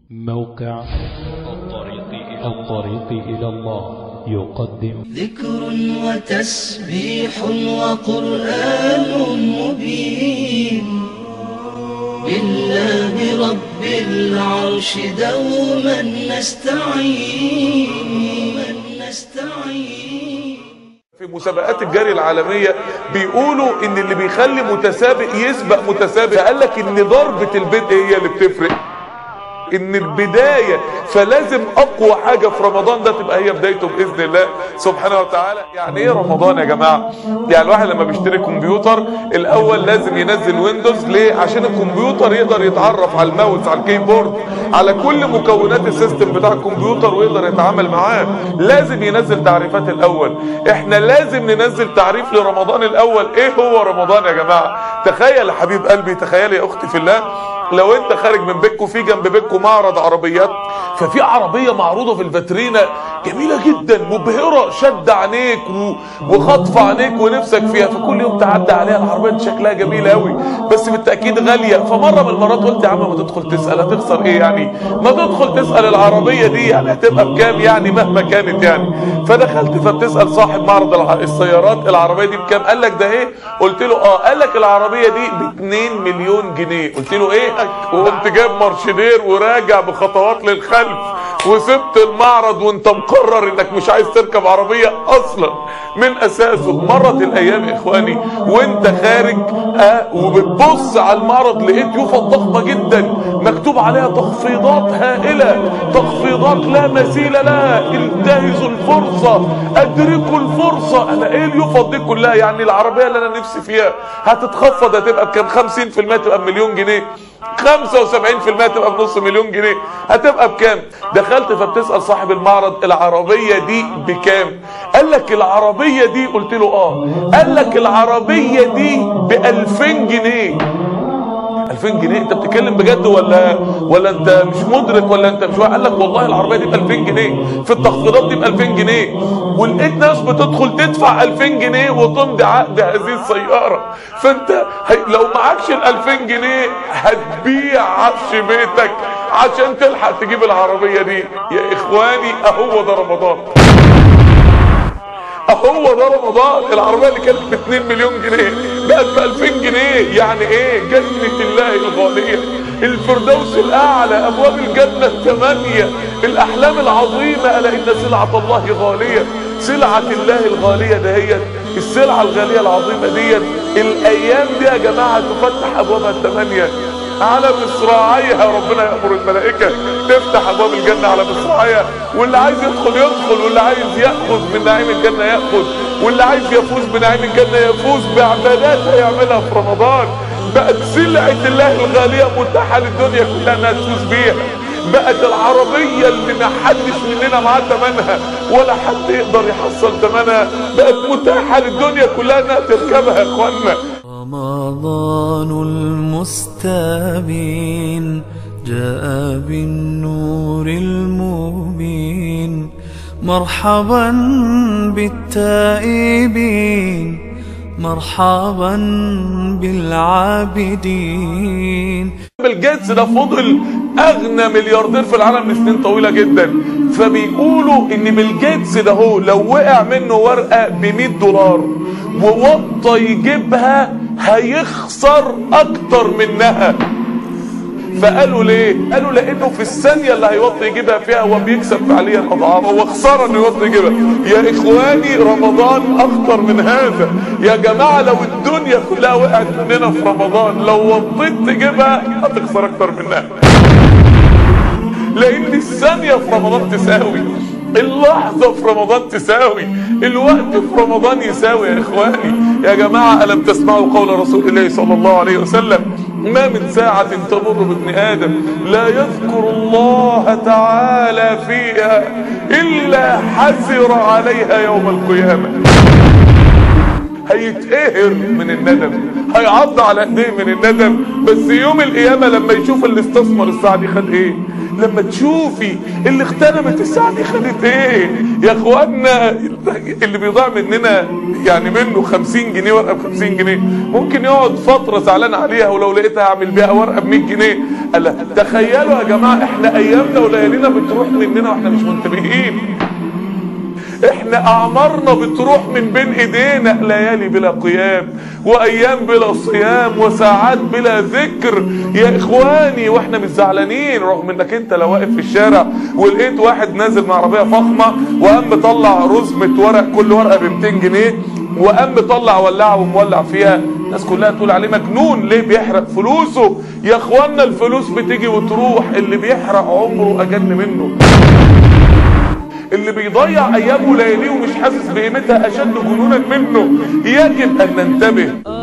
موقع الطريق إلى الطريق إلى الله يقدم ذكر وتسبيح وقرآن مبين بالله رب العرش دوما نستعين نستعين في مسابقات الجري العالمية بيقولوا ان اللي بيخلي متسابق يسبق متسابق قال لك ان ضربة البدء هي اللي بتفرق ان البداية فلازم اقوى حاجة في رمضان ده تبقى هي بدايته باذن الله سبحانه وتعالى يعني ايه رمضان يا جماعة يعني الواحد لما بيشتري كمبيوتر الاول لازم ينزل ويندوز ليه عشان الكمبيوتر يقدر يتعرف على الماوس على الكيبورد على كل مكونات السيستم بتاع الكمبيوتر ويقدر يتعامل معاه لازم ينزل تعريفات الاول احنا لازم ننزل تعريف لرمضان الاول ايه هو رمضان يا جماعة تخيل يا حبيب قلبي تخيل يا اختي في الله لو انت خارج من بيتكو في جنب بيتكو معرض عربيات ففي عربية معروضة في الفاترينا جميلة جدا مبهرة شد عينيك و... وخطف عينيك ونفسك فيها فكل يوم تعدي عليها العربية دي شكلها جميل قوي بس بالتأكيد غالية فمرة من المرات قلت يا عم ما تدخل تسأل هتخسر ايه يعني ما تدخل تسأل العربية دي يعني هتبقى بكام يعني مهما كانت يعني فدخلت فبتسأل صاحب معرض الع- السيارات العربية دي بكام قال لك ده ايه قلت له اه قال لك العربية دي ب 2 مليون جنيه قلت له ايه وقمت جايب مرشدير وراجع بخطوات للخلف وسبت المعرض وانت مقرر انك مش عايز تركب عربية اصلا من اساسه مرت الايام يا اخواني وانت خارج اه وبتبص على المعرض لقيت يوفط ضخمة جدا مكتوب عليها تخفيضات هائلة تخفيضات لا مثيل لها انتهزوا الفرصة ادركوا الفرصة انا ايه اليوفط دي كلها يعني العربية اللي انا نفسي فيها هتتخفض هتبقى بكام 50% تبقى بمليون جنيه 75% تبقى بنص مليون جنيه هتبقى بكام دخلت فبتسأل صاحب المعرض العربية دي بكام قال لك العربية دي قلت له اه قال لك العربية دي ب 2000 جنيه 2000 جنيه انت بتتكلم بجد ولا ولا انت مش مدرك ولا انت مش واعي؟ قال لك والله العربيه دي ب 2000 جنيه في التخفيضات دي ب 2000 جنيه ولقيت ناس بتدخل تدفع 2000 جنيه وتمضي عقد هذه السياره فانت هي لو معكش ال 2000 جنيه هتبيع عفش بيتك عشان تلحق تجيب العربيه دي يا اخواني اهو ده رمضان هو ده رمضان العربية اللي كانت ب 2 مليون جنيه بقت ب 2000 جنيه يعني ايه جنة الله الغالية الفردوس الاعلى ابواب الجنة الثمانية الاحلام العظيمة الا ان سلعة الله غالية سلعة الله الغالية دهيت السلعة الغالية العظيمة ديت الايام دي يا جماعة تفتح ابوابها الثمانية على مصراعيها ربنا يأمر الملائكة تفتح أبواب الجنة على مصراعيها واللي عايز يدخل يدخل واللي عايز يأخذ من نعيم الجنة يأخذ واللي عايز يفوز بنعيم الجنة يفوز بعبادات هيعملها في رمضان بقت سلعة الله الغالية متاحة للدنيا كلها انها تفوز بيها بقت العربية اللي ما حدش مننا معاه ثمنها ولا حد يقدر يحصل ثمنها بقت متاحة للدنيا كلها انها تركبها يا اخوانا رمضان المستبين جاء بالنور المبين مرحبا بالتائبين مرحبا بالعابدين بيل جيتس ده فضل اغنى ملياردير في العالم لسنين طويله جدا فبيقولوا ان بيل جيتس ده هو لو وقع منه ورقه ب 100 دولار ووطى يجيبها هيخسر اكتر منها فقالوا ليه؟ قالوا لانه في الثانيه اللي هيوطي يجيبها فيها هو بيكسب فعليا اضعاف هو خساره انه يوطي يجيبها يا اخواني رمضان اخطر من هذا يا جماعه لو الدنيا كلها وقعت مننا في رمضان لو وطيت تجيبها هتخسر اكتر منها لان الثانيه في رمضان تساوي اللحظة في رمضان تساوي الوقت في رمضان يساوي يا إخواني يا جماعة ألم تسمعوا قول رسول الله صلى الله عليه وسلم ما من ساعة تمر بابن آدم لا يذكر الله تعالى فيها إلا حسر عليها يوم القيامة هيتقهر من الندم هيعض على ايديه من الندم بس يوم القيامة لما يشوف اللي استثمر الساعة دي خد ايه لما تشوفي اللي اغتنمت الساعة دي خدت ايه يا اخوانا اللي بيضيع مننا يعني منه خمسين جنيه ورقة بخمسين جنيه ممكن يقعد فترة زعلان عليها ولو لقيتها اعمل بيها ورقة بمية جنيه قال لا تخيلوا يا جماعة احنا ايامنا وليالينا بتروح مننا واحنا مش منتبهين احنا اعمارنا بتروح من بين ايدينا ليالي بلا قيام وايام بلا صيام وساعات بلا ذكر يا اخواني واحنا مش زعلانين رغم انك انت لو واقف في الشارع ولقيت واحد نازل مع عربيه فخمه وقام مطلع رزمه ورق كل ورقه ب 200 جنيه وقام مطلع ولاعه ومولع فيها الناس كلها تقول عليه مجنون ليه بيحرق فلوسه يا اخوانا الفلوس بتيجي وتروح اللي بيحرق عمره اجن منه اللي بيضيع ايامه ولياليه ومش حاسس بقيمتها اشد جنونا منه يجب ان ننتبه